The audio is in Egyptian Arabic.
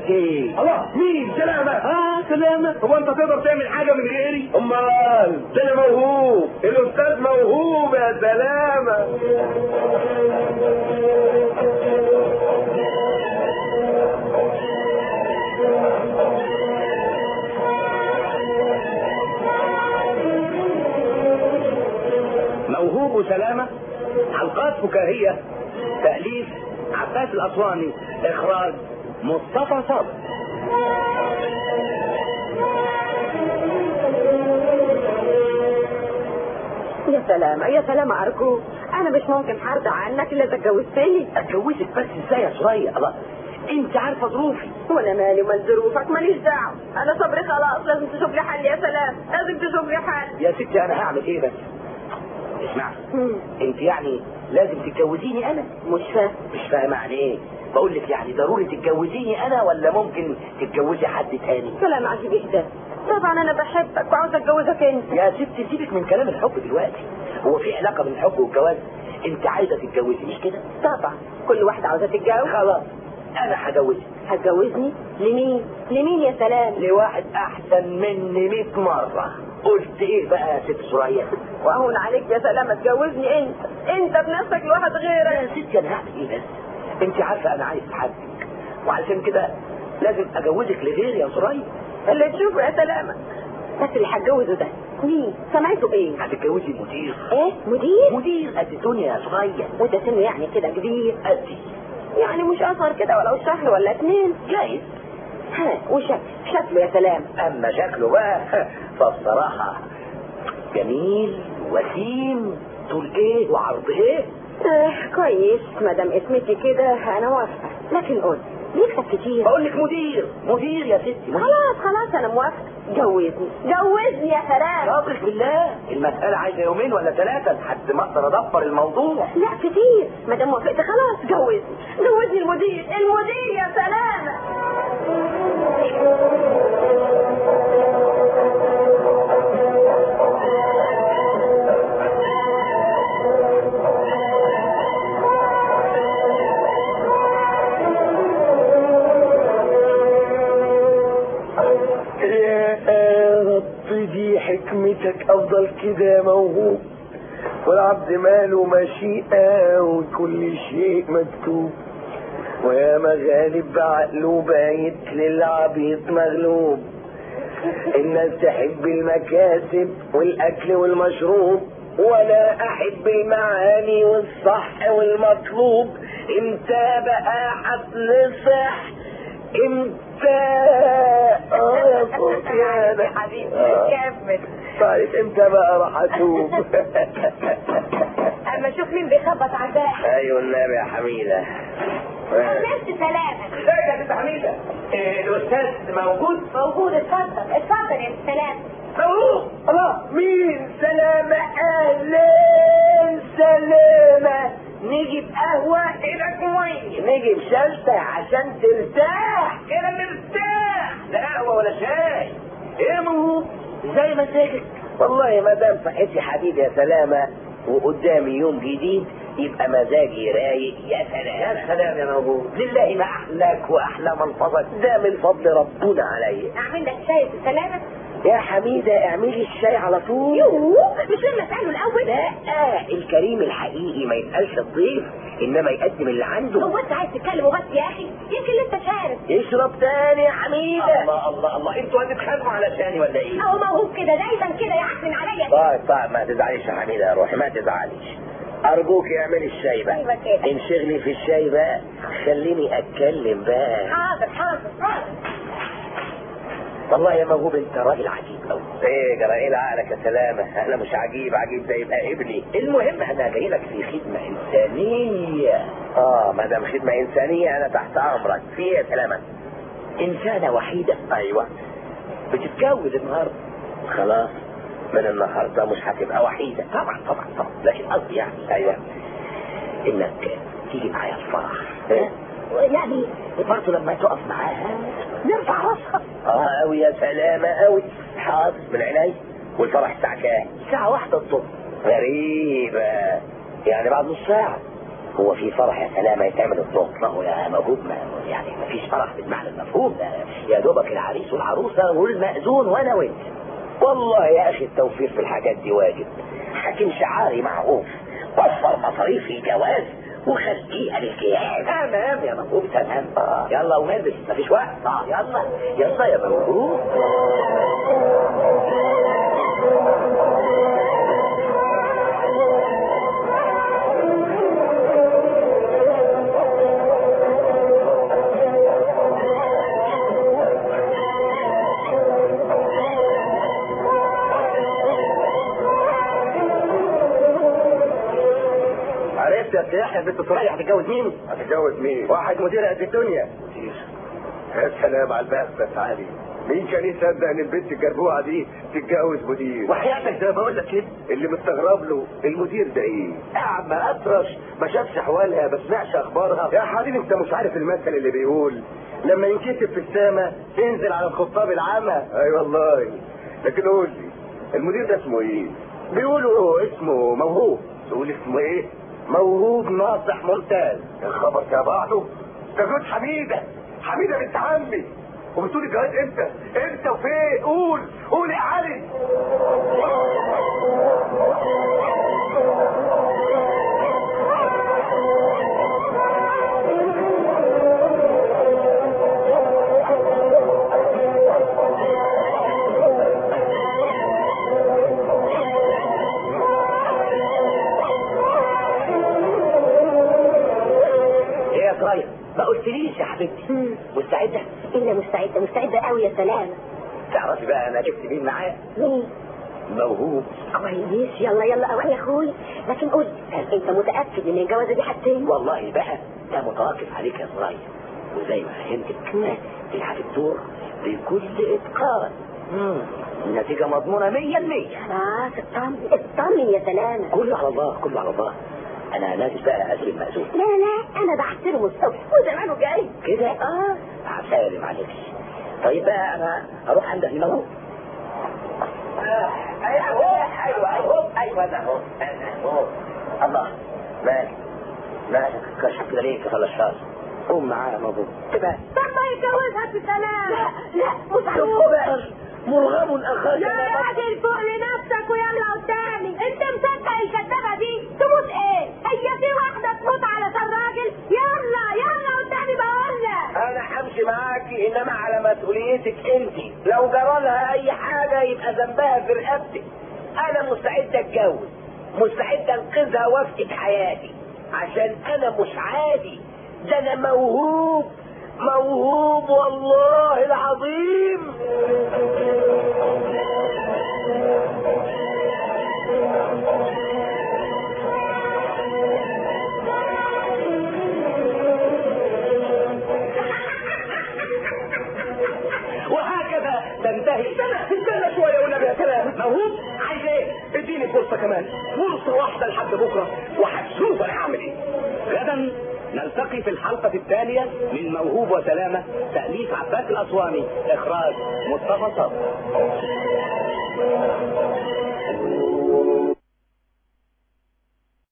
ايه الله مين سلامة اه سلامة هو انت تقدر تعمل حاجة من غيري امال ده انا موهوب الاستاذ موهوب يا سلامه موهوب وسلامة حلقات فكاهية تأليف عباس الأسواني إخراج مصطفى صابر يا سلامة يا سلامة أرجوك أنا مش ممكن هرضى عنك إلا إذا اتجوزتني اتجوزك بس ازاي يا سوريا الله انت عارفة ظروفي وأنا مالي ومال ظروفك ماليش دعوة أنا صبري خلاص لازم تشوف لي حل يا سلام لازم تشوف لي حل يا ستي انا هعمل ايه بس اسمعي مم. انت يعني لازم تتجوزيني انا مش فاهم مش فاهم يعني ايه بقول لك يعني ضروري تتجوزيني انا ولا ممكن تتجوزي حد تاني سلام عجيب إهدى طبعا أنا بحبك وعاوز أتجوزك أنت يا ستي سيبك من كلام الحب دلوقتي هو في علاقة بين الحب والجواز انت عايزة تتجوزي مش كده طبعا كل واحدة عاوزة تتجوز خلاص انا هجوزك هتجوزني لمين لمين يا سلام لواحد احسن مني 100 مرة قلت ايه بقى يا ست سوريا وأهون عليك يا سلام تجوزني أنت أنت بنفسك لواحد يا غيرك ستي انا هعمل ايه بس انت عارفة انا عايز حدك وعشان كده لازم اجوزك لغيري يا سوريا اللي تشوفه يا سلامة بس اللي هتجوزه ده مين سمعته ايه هتتجوزي مدير ايه مدير مدير قد الدنيا يا سوريا وده سنه يعني كده كبير قدي يعني مش اثر كده ولو شهر ولا اتنين جايز ها وشكل شكله يا سلام اما شكله بقى فالصراحة جميل وسيم طول ايه وعرض ايه آه كويس ما دام اسمتي كده انا موافقه لكن قول بيكسب كتير بقول لك مدير مدير يا ستي مدير خلاص خلاص انا موافقه جوزني جوزني يا سلام شاطرك بالله المسألة عايزة يومين ولا ثلاثة لحد ما اقدر ادبر الموضوع لا كتير ما دام وافقت خلاص جوزني جوزني المدير المدير يا سلامه يا رب دي حكمتك افضل كده موهوب والعبد ماله مشيئة وكل شيء مكتوب ويا مغالب بعقله بايت للعبيط مغلوب الناس تحب المكاسب والاكل والمشروب ولا احب المعاني والصح والمطلوب امتى بقى هتصلح امتى اه يا صوتي انا حبيبي آه. كمل طيب امتى بقى راح اتوب اما شوف مين بيخبط على الباب ايوه النبي يا حميده آه. نفس سلامة ازيك يا ست حميدة إيه، الاستاذ موجود موجود اتفضل اتفضل يا سلام موجود الله مين سلامة اهلا سلامة نجيب قهوة ايدك ميه نجيب شلتة عشان ترتاح كده مرتاح لا قهوة ولا شاي ايه موجود زي مزاجك والله ما دام صحتي حبيبي يا سلامة وقدامي يوم جديد يبقى مزاجي رايق يا سلام يا سلام يا موجود لله ما احلاك واحلى منفضك ده من فضل ربنا عليا اعمل لك شاي بسلامة يا حميدة اعملي الشاي على طول يوه مش لما اساله الاول لا الكريم الحقيقي ما يسألش الضيف انما يقدم اللي عنده هو انت عايز تتكلم وبس يا اخي يمكن لسه شارب اشرب تاني يا حميدة الله الله الله انتوا هتتخانقوا علشاني ولا ايه اهو موهوب كده دايما كده يعفن عليا طيب طيب ما تزعليش يا حميدة يا روحي ما تزعليش ارجوك اعملي الشاي بقى ايوه كده انشغلي في الشاي بقى خليني اتكلم بقى حاضر حاضر حاضر والله يا موهوب انت راجل عجيب قوي ايه جرى ايه عقلك يا سلامة انا مش عجيب عجيب ده يبقى ابني المهم انا جاي لك في خدمة انسانية اه ما دام خدمة انسانية انا تحت امرك في ايه يا سلامة انسانة وحيدة ايوه بتتجوز النهاردة خلاص من النهاردة مش هتبقى وحيدة طبعا طبعا طبعا لكن قصدي يعني ايوه انك تيجي معايا الفرح ها؟ يعني برضه لما تقف معاها نرفع راسها اه قوي يا سلامة قوي حاضر من عيني والفرح الساعة كام؟ الساعة واحدة الظهر غريبة يعني بعد نص ساعة هو في فرح يا سلامة يتعمل الظهر ما هو يا موجود ما يعني ما فيش فرح بالمعنى المفهوم ده يا دوبك العريس والعروسة والمأذون وانا وانت والله يا اخي التوفير في الحاجات دي واجب حاكم شعاري معروف وفر مصاريف الجواز وخليها للجهاز تمام يا موجود تمام آه. يلا قوم البس مفيش وقت اه يلا يلا يا موجود عرفت يا سياح يا بنت صريح هتتجوز مين؟ هتتجوز مين؟ واحد مدير قد الدنيا يا سلام على البخت علي مين كان يصدق ان البنت الجربوعه دي تتجوز مدير وحياتك زي ما بقول لك كده اللي مستغرب له المدير ده ايه قاعد ما اطرش ما شافش احوالها ما سمعش اخبارها يا حبيبي انت مش عارف المثل اللي بيقول لما ينكتب في السماء انزل على الخطاب العامة اي والله لكن قول لي المدير ده اسمه ايه بيقولوا اسمه موهوب تقول اسمه ايه موهوب ناصح ممتاز يا خبر يا بعضه ده جوز حميده حميده بنت عمي وبتقول الجواز امتى امتى وفين قول قول يا علي ايه يا صغير ما قلتليش يا حبيبتي مستعدة إلا مستعدة مستعدة قوي يا سلام تعرفي بقى انا جبت مين معايا مين؟ موهوب كويس يلا يلا أوان يا أخوي لكن قول هل أنت متأكد إن الجوازة دي هتتم؟ والله بقى ده متوقف عليك يا صغير وزي ما فهمتك دي هتدور بكل اتقان مم. النتيجة مضمونة مية المية خلاص اطمن اطمن يا سلامة كله على الله كله على الله انا نازل بقى اسلم مأذون لا لا أنا بحترمه الصبح وزمانه جاي كده اه هسلم عليك طيب بقى انا هروح عند الموهوب ايوه ايوه ايوه ايوه ده هو أنا هو. الله مالك مالك كشف كده ليه كفل الشاش قوم معايا موهوب كده طب ما يتجوزها بسلام لا لا مش هروح مرغم اخاك يا راجل فوق لنفسك ويلا قدامي انت مصدق الكدابه دي تموت ايه هي في واحده تموت علشان راجل يلا يلا قدامي بقول لك انا همشي معاكي انما على مسؤوليتك انت لو جرى لها اي حاجه يبقى ذنبها في رقبتك انا مستعد اتجوز مستعد انقذها وافقد حياتي عشان انا مش عادي ده انا موهوب موهوب والله العظيم وهكذا تنتهي استنى استنى شويه والنبي يا سلام موهوب عايز ايه؟ اديني فرصه كمان فرصه واحده لحد بكره وهتشوف انا هعمل ايه غدا نلتقي في الحلقة التالية من موهوب وسلامة تأليف عباس الأسواني إخراج مصطفى صبري